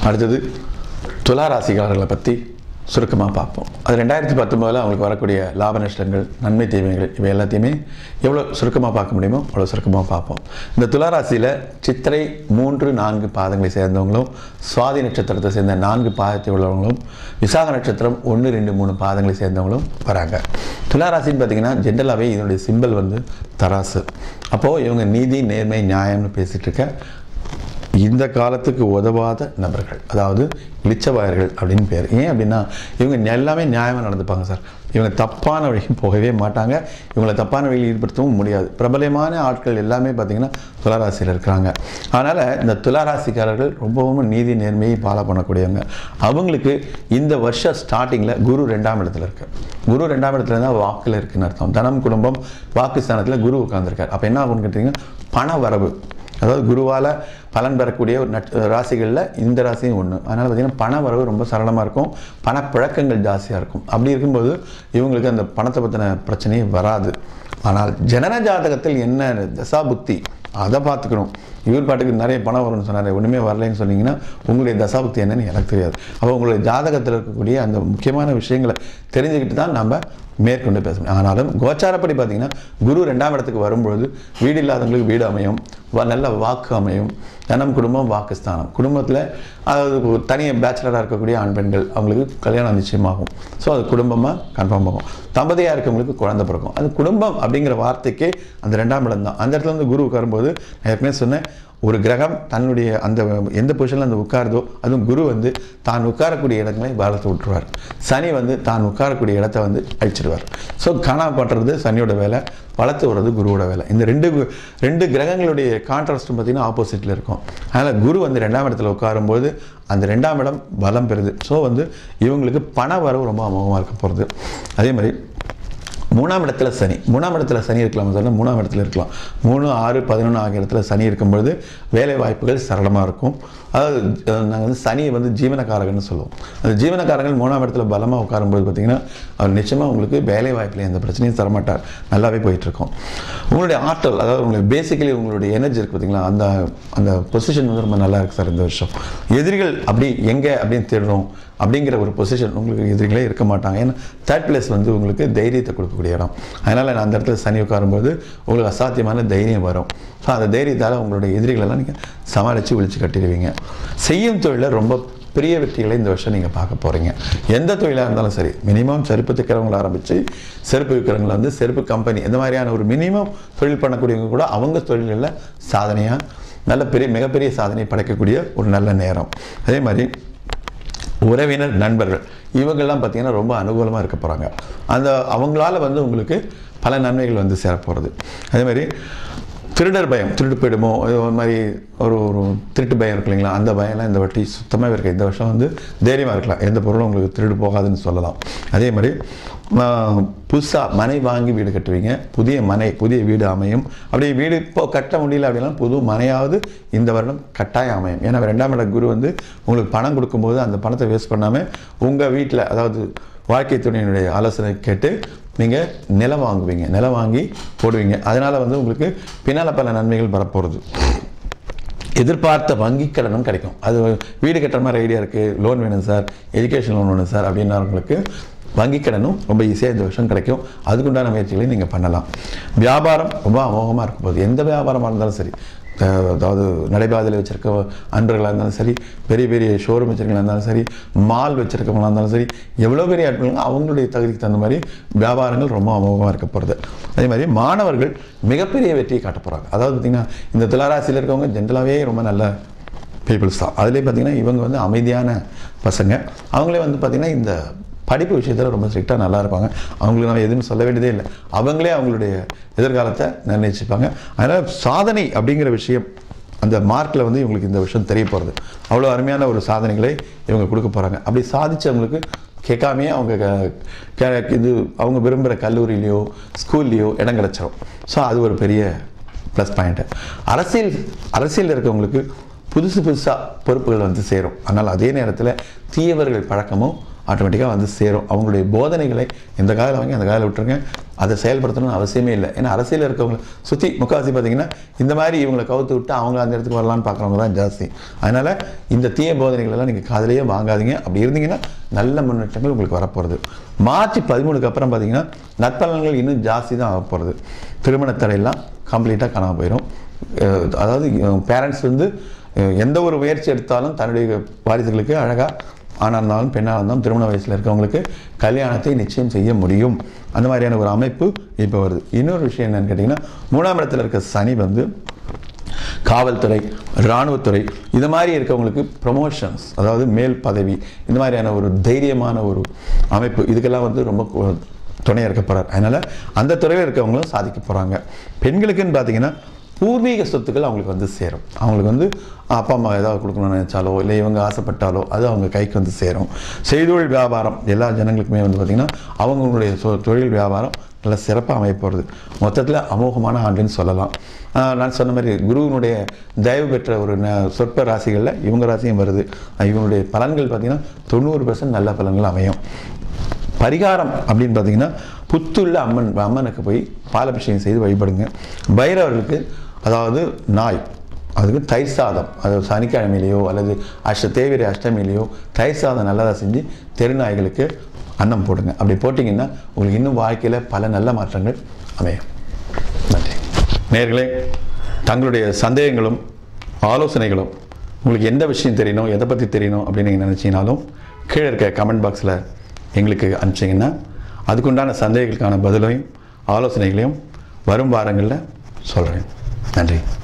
அடுத்தது துலா ராசிக்காரர்களை பற்றி சுருக்கமாக பார்ப்போம் அது ரெண்டாயிரத்தி பத்தொம்போதில் அவங்களுக்கு வரக்கூடிய லாப நஷ்டங்கள் நன்மை தீமைகள் இவை எல்லாத்தையுமே எவ்வளோ சுருக்கமாக பார்க்க முடியுமோ அவ்வளோ சுருக்கமாக பார்ப்போம் இந்த துலா ராசியில் சித்திரை மூன்று நான்கு பாதங்களை சேர்ந்தவங்களும் சுவாதி நட்சத்திரத்தை சேர்ந்த நான்கு பாதத்தை உள்ளவங்களும் விசாக நட்சத்திரம் ஒன்று ரெண்டு மூணு பாதங்களை சேர்ந்தவங்களும் வராங்க துலா ராசின்னு பார்த்தீங்கன்னா ஜென்ரலாகவே இதனுடைய சிம்பல் வந்து தராசு அப்போது இவங்க நீதி நேர்மை நியாயம்னு பேசிகிட்டு இருக்க இந்த காலத்துக்கு உதவாத நபர்கள் அதாவது இளிச்சவாயர்கள் அப்படின்னு பேர் ஏன் அப்படின்னா இவங்க எல்லாமே நியாயமாக நடந்துப்பாங்க சார் இவங்க தப்பான வழிக்கு போகவே மாட்டாங்க இவங்களை தப்பான வழியில் ஈடுபடுத்தவும் முடியாது பிரபலமான ஆட்கள் எல்லாமே பார்த்திங்கன்னா துளாராசியில் இருக்கிறாங்க அதனால் இந்த துளாராசிக்காரர்கள் ரொம்பவும் நீதி நேர்மையை ஃபாலோ பண்ணக்கூடியவங்க அவங்களுக்கு இந்த வருஷ ஸ்டார்டிங்கில் குரு ரெண்டாம் இடத்துல இருக்கு குரு ரெண்டாம் இடத்துல இருந்தால் வாக்கில் இருக்குன்னு அர்த்தம் தனம் குடும்பம் வாக்கு ஸ்தானத்தில் குரு உட்கார்ந்திருக்கார் அப்போ என்ன ஆகும்னு கேட்டிங்கன்னா பண வரவு அதாவது குருவால் பலன் பெறக்கூடிய ஒரு நட் ராசிகளில் இந்த ராசியும் ஒன்று அதனால் பார்த்திங்கன்னா பண வரவு ரொம்ப சரளமாக இருக்கும் பணப்புழக்கங்கள் ஜாஸ்தியாக இருக்கும் அப்படி இருக்கும்போது இவங்களுக்கு அந்த பணத்தை பற்றின பிரச்சனையே வராது ஆனால் ஜனன ஜாதகத்தில் என்ன தசா புத்தி அதை பார்த்துக்கணும் இவர் பாட்டுக்கு நிறைய பணம் வரும்னு சொன்னார் ஒன்றுமே வரலைன்னு சொன்னீங்கன்னா உங்களுடைய தசாபுக்தி என்னன்னு எனக்கு தெரியாது அப்போ உங்களுடைய ஜாதகத்தில் இருக்கக்கூடிய அந்த முக்கியமான விஷயங்களை தெரிஞ்சுக்கிட்டு தான் நம்ம மேற்கொண்டு பேசணும் ஆனாலும் கோச்சாரப்படி பார்த்தீங்கன்னா குரு ரெண்டாம் இடத்துக்கு வரும்பொழுது வீடு இல்லாதவங்களுக்கு வீடு அமையும் வ- நல்ல வாக்கு அமையும் தனம் குடும்பம் வாக்குஸ்தானம் குடும்பத்தில் அதாவது ஒரு தனியாக பேச்சுலராக இருக்கக்கூடிய ஆண் பெண்கள் அவங்களுக்கு கல்யாணம் நிச்சயமாகும் ஸோ அது குடும்பமாக கன்ஃபார்ம் ஆகும் தம்பதியாக இருக்கவங்களுக்கு குழந்தை பிறக்கும் அது குடும்பம் அப்படிங்கிற வார்த்தைக்கே அந்த ரெண்டாம் இடம் தான் அந்த இடத்துல வந்து குரு உட்காரும்போது நான் ஏற்கனவே சொன்னேன் ஒரு கிரகம் தன்னுடைய அந்த எந்த பொசிஷனில் அந்த உட்காருதோ அதுவும் குரு வந்து தான் உட்காரக்கூடிய இடங்களை வளர்த்து விட்டுருவார் சனி வந்து தான் உட்காரக்கூடிய இடத்த வந்து அழிச்சிடுவார் ஸோ காணா பண்ணுறது சனியோட வேலை வளர்த்து விடுறது குருவோட வேலை இந்த ரெண்டு கு- ரெண்டு கிரகங்களுடைய கான்ட்ராஸ்ட்டும் பார்த்தீங்கன்னா ஆப்போசிட்டில் இருக்கும் அதனால் குரு வந்து ரெண்டாம் இடத்துல உட்காரும்போது அந்த ரெண்டாம் இடம் பலம் பெறுது ஸோ வந்து இவங்களுக்கு பண வரவு ரொம்ப அமோகமாக இருக்க போகிறது அதே மாதிரி மூணாம் இடத்துல சனி மூணாம் இடத்துல சனி இருக்கலாம் சார் மூணாம் இடத்துல இருக்கலாம் மூணு ஆறு பதினொன்று ஆகிய இடத்துல சனி இருக்கும்பொழுது வேலை வாய்ப்புகள் சரளமாக இருக்கும் அதாவது நாங்கள் வந்து சனியை வந்து ஜீவனக்காரகன்னு சொல்லுவோம் அந்த ஜீவனக்காரங்கள் மூணாம் இடத்துல பலமாக உட்காரும்போது பார்த்தீங்கன்னா அவர் நிச்சயமாக உங்களுக்கு வேலை வாய்ப்பில் எந்த பிரச்சனையும் தரமாட்டார் நல்லாவே போயிட்டுருக்கும் உங்களுடைய ஆற்றல் அதாவது உங்களுக்கு பேசிக்கலி உங்களுடைய எனர்ஜி இருக்குது பார்த்தீங்களா அந்த அந்த பொசிஷன் வந்து ரொம்ப நல்லா இருக்குது சார் இந்த வருஷம் எதிரிகள் அப்படி எங்கே அப்படின்னு தேடுறோம் அப்படிங்கிற ஒரு பொசிஷன் உங்களுக்கு எதிரிகளே இருக்க மாட்டாங்க ஏன்னா தேர்ட் பிளேஸ் வந்து உங்களுக்கு தைரியத்தை கொடுக்கக்கூடிய இடம் அதனால் நான் அந்த இடத்துல சனி உட்காரும்போது உங்களுக்கு அசாத்தியமான தைரியம் வரும் ஸோ அந்த தைரியத்தால் உங்களுடைய எதிரிகளெல்லாம் நீங்கள் சமாளித்து விழிச்சு கட்டிடுவீங்க செய்யும் தொழிலில் ரொம்ப பெரிய வெற்றிகளை இந்த வருஷம் நீங்கள் பார்க்க போகிறீங்க எந்த தொழிலாக இருந்தாலும் சரி மினிமம் செருப்பு தைக்கிறவங்கள ஆரம்பித்து செருப்பு விற்கிறவங்கள வந்து செருப்பு கம்பெனி இந்த மாதிரியான ஒரு மினிமம் தொழில் பண்ணக்கூடியவங்க கூட அவங்க தொழில்களில் சாதனையாக நல்ல பெரிய மிகப்பெரிய சாதனை படைக்கக்கூடிய ஒரு நல்ல நேரம் அதே மாதிரி உறவினர் நண்பர்கள் இவங்கெல்லாம் பார்த்தீங்கன்னா ரொம்ப அனுகூலமாக இருக்க போகிறாங்க அந்த அவங்களால வந்து உங்களுக்கு பல நன்மைகள் வந்து சேர போகிறது அதே மாதிரி திருடர் பயம் திருடு போயிடுமோ இது ஒரு மாதிரி ஒரு ஒரு திருட்டு பயம் இருக்கு இல்லைங்களா அந்த பயம்லாம் இந்த வாட்டி சுத்தமாக இருக்கு இந்த வருஷம் வந்து தைரியமாக இருக்கலாம் எந்த பொருளும் உங்களுக்கு திருடு போகாதுன்னு சொல்லலாம் அதே மாதிரி புதுசாக மனை வாங்கி வீடு கட்டுவீங்க புதிய மனை புதிய வீடு அமையும் அப்படி வீடு இப்போ கட்ட முடியல அப்படின்னா புது மனையாவது இந்த வருடம் கட்டாயம் அமையும் ஏன்னா ரெண்டாம் இட குரு வந்து உங்களுக்கு பணம் கொடுக்கும்போது அந்த பணத்தை வேஸ்ட் பண்ணாமல் உங்கள் வீட்டில் அதாவது வாழ்க்கை துணையினுடைய ஆலோசனை கேட்டு நீங்கள் நிலம் வாங்குவீங்க நிலம் வாங்கி போடுவீங்க அதனால் வந்து உங்களுக்கு பின்னால் பல நன்மைகள் வரப்போகிறது எதிர்பார்த்த வங்கி கடனும் கிடைக்கும் அது வீடு கட்டுற மாதிரி ஐடியா இருக்குது லோன் வேணும் சார் எஜுகேஷன் லோன் வேணும் சார் அப்படின்னவங்களுக்கு வங்கி கடனும் ரொம்ப ஈஸியாக இந்த வருஷம் கிடைக்கும் அதுக்குண்டான முயற்சிகளையும் நீங்கள் பண்ணலாம் வியாபாரம் ரொம்ப அமோகமாக இருக்கும் போது எந்த வியாபாரமாக இருந்தாலும் சரி அஹ் அதாவது நடைபாதையில் வச்சிருக்க அன்பர்களாக இருந்தாலும் சரி பெரிய பெரிய ஷோரூம் வச்சிருக்கவங்களா இருந்தாலும் சரி மால் வச்சிருக்கவங்களா இருந்தாலும் சரி எவ்வளோ பெரிய ஆட்கள் அவங்களுடைய தகுதிக்கு தகுந்த மாதிரி வியாபாரங்கள் ரொம்ப அமோகமாக இருக்க போகிறது அதே மாதிரி மாணவர்கள் மிகப்பெரிய வெற்றியை காட்ட போகிறாங்க அதாவது பார்த்திங்கன்னா இந்த துளாராசியில் இருக்கவங்க ஜென்ரலாகவே ரொம்ப நல்ல பீப்புள்ஸ் தான் அதுலேயே பார்த்திங்கன்னா இவங்க வந்து அமைதியான பசங்க அவங்களே வந்து பார்த்திங்கன்னா இந்த படிப்பு விஷயத்தில் ரொம்ப ஸ்ட்ரிக்டாக நல்லா இருப்பாங்க அவங்களுக்கு நம்ம எதுவும் சொல்ல வேண்டியதே இல்லை அவங்களே அவங்களுடைய எதிர்காலத்தை நிர்ணயிச்சுப்பாங்க அதனால் சாதனை அப்படிங்கிற விஷயம் அந்த மார்க்கில் வந்து இவங்களுக்கு இந்த விஷயம் தெரிய போகிறது அவ்வளோ அருமையான ஒரு சாதனைகளை இவங்க கொடுக்க போகிறாங்க அப்படி சாதிச்சவங்களுக்கு கேட்காமையே அவங்க க- க- இது அவங்க விரும்புகிற கல்லூரியிலையோ ஸ்கூல்லையோ இடம் கிடச்சிரும் ஸோ அது ஒரு பெரிய ப்ளஸ் பாயிண்ட்டு அரசியல் அரசியலில் இருக்கவங்களுக்கு புதுசு புதுசாக பொறுப்புகள் வந்து சேரும் ஆனால் அதே நேரத்தில் தீயவர்கள் பழக்கமும் ஆட்டோமேட்டிக்காக வந்து சேரும் அவங்களுடைய போதனைகளை இந்த காலையில் வாங்கி அந்த காலையில் விட்டுருங்க அதை செயல்படுத்தணும்னு அவசியமே இல்லை ஏன்னா அரசியலில் இருக்கவங்க சுற்றி முக்கால்வாசி பார்த்தீங்கன்னா இந்த மாதிரி இவங்களை கவுத்து விட்டு அவங்க அந்த இடத்துக்கு வரலான்னு பார்க்குறவங்க தான் ஜாஸ்தி அதனால் இந்த தீய போதனைகள் எல்லாம் நீங்கள் காதலையே வாங்காதீங்க அப்படி இருந்தீங்கன்னா நல்ல முன்னேற்றங்கள் உங்களுக்கு வரப்போகிறது மார்ச் பதிமூணுக்கு அப்புறம் பார்த்தீங்கன்னா நற்பலன்கள் இன்னும் ஜாஸ்தி தான் ஆக போகிறது திருமண தடையெல்லாம் கம்ப்ளீட்டாக காணாமல் போயிடும் அஹ் அதாவது பேரண்ட்ஸ் வந்து அஹ் எந்த ஒரு முயற்சி எடுத்தாலும் தன்னுடைய வாரிசுகளுக்கு அழகாக ஆணாக இருந்தாலும் பெண்ணாக இருந்தாலும் திருமண வயசில் இருக்கவங்களுக்கு கல்யாணத்தை நிச்சயம் செய்ய முடியும் அந்த மாதிரியான ஒரு அமைப்பு இப்போ வருது இன்னொரு விஷயம் என்னன்னு கேட்டிங்கன்னா மூணாம் இடத்துல இருக்க சனி வந்து காவல்துறை இராணுவத்துறை இது மாதிரி இருக்கவங்களுக்கு ப்ரொமோஷன்ஸ் அதாவது மேல் பதவி இந்த மாதிரியான ஒரு தைரியமான ஒரு அமைப்பு இதுக்கெல்லாம் வந்து ரொம்ப கு- துணையாக இருக்க போகிறார் அதனால் அந்த துறையில் இருக்கவங்களும் சாதிக்க போகிறாங்க பெண்களுக்குன்னு பார்த்தீங்கன்னா பூர்வீக சொத்துக்கள் அவங்களுக்கு வந்து சேரும் அவங்களுக்கு வந்து அப்பா அம்மா ஏதாவது கொடுக்கணும்னு நினைச்சாலோ இல்லை இவங்க ஆசைப்பட்டாலோ அது அவங்க கைக்கு வந்து சேரும் செய்தொழில் வியாபாரம் எல்லா ஜனங்களுக்குமே வந்து பார்த்திங்கன்னா அவங்களுடைய சொ- தொழில் வியாபாரம் நல்ல சிறப்பாக அமைய போகிறது மொத்தத்தில் அமோகமான ஆண்டுன்னு சொல்லலாம் ஆஹ் நான் சொன்ன மாதிரி குருவினுடைய தயவு பெற்ற ஒரு ந- சொற்ப ராசிகளில் இவங்க ராசியும் வருது ஆஹ் இவங்களுடைய பலன்கள் பார்த்திங்கன்னா தொண்ணூறு நல்ல பலன்கள் அமையும் பரிகாரம் அப்படின்னு பார்த்தீங்கன்னா புத்துள்ள அம்மன் அம்மனுக்கு போய் பாலபிஷேகம் செய்து வழிபடுங்க பைரவர்களுக்கு அதாவது நாய் அதுக்கு தயிர் சாதம் அது சனிக்கிழமையிலையோ அல்லது அஷ்ட தேவிரை அஷ்டமியிலையோ தயிர் சாதம் நல்லதாக செஞ்சு தெருநாய்களுக்கு அன்னம் போடுங்க அப்படி போட்டிங்கன்னா உங்களுக்கு இன்னும் வாழ்க்கையில் பல நல்ல மாற்றங்கள் அமையும் நன்றி நேர்களே தங்களுடைய சந்தேகங்களும் ஆலோசனைகளும் உங்களுக்கு எந்த விஷயம் தெரியணும் எதை பற்றி தெரியணும் அப்படின்னு நீங்கள் நினச்சிங்கனாலும் கீழே இருக்க கமெண்ட் பாக்ஸில் எங்களுக்கு அனுப்பிச்சிங்கன்னா அதுக்குண்டான சந்தேகங்களுக்கான பதிலையும் ஆலோசனைகளையும் வரும் வாரங்களில் சொல்கிறேன் நன்றி